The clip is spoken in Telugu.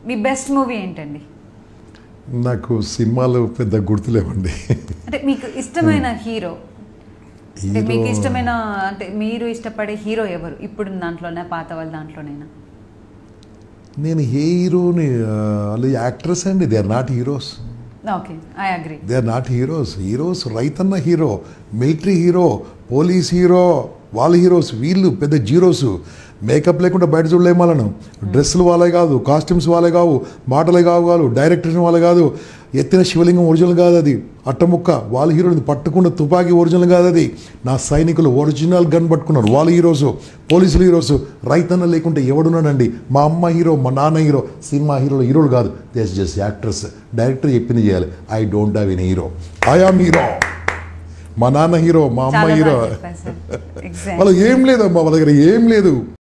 మీ బెస్ట్ మూవీ ఏంటండి నాకు సినిమాలు పెద్ద గుర్తులేవండి అంటే మీకు ఇష్టమైన హీరో అంటే మీకు హీరో ఇష్టమైన అంటే మీరు ఇష్టపడే హీరో ఎవరు ఇప్పుడు దాంట్లోనే పాత వాళ్ళ దాంట్లోనైనా నేను హీరోని వాళ్ళు యాక్ట్రెస్ అండి they are not heroes okay I agree they are not heroes heroes రైతన్న hero military hero police hero వాళ్ళ హీరోస్ వీళ్ళు పెద్ద జీరోస్ మేకప్ లేకుండా బయట చూడలేము వాళ్ళను డ్రెస్సులు వాళ్ళే కాదు కాస్ట్యూమ్స్ వాళ్ళే కావు మాటలే కావు కాదు డైరెక్టర్ వాళ్ళే కాదు ఎత్తిన శివలింగం ఒరిజినల్ కాదు అది అట్టముక్క వాళ్ళ హీరోని పట్టుకున్న తుపాకీ ఒరిజినల్ కాదు అది నా సైనికులు ఒరిజినల్ గన్ పట్టుకున్నారు వాళ్ళ హీరోస్ పోలీసులు హీరోస్ రైతన్న లేకుంటే ఎవడున్నాడండి మా అమ్మ హీరో మా నాన్న హీరో సినిమా హీరోలు హీరోలు కాదు దేస్ జస్ట్ యాక్టర్స్ డైరెక్టర్ చెప్పింది చేయాలి I don't have an hero I am hero మా నాన్న హీరో మా అమ్మ చాలా హీరో బాగా చెప్పారు సార్ ఎగ్జాక్ట్ వాళ్ళకి ఏం లేదమ్మా వాళ్ళ దగ్గర ఏం లేదు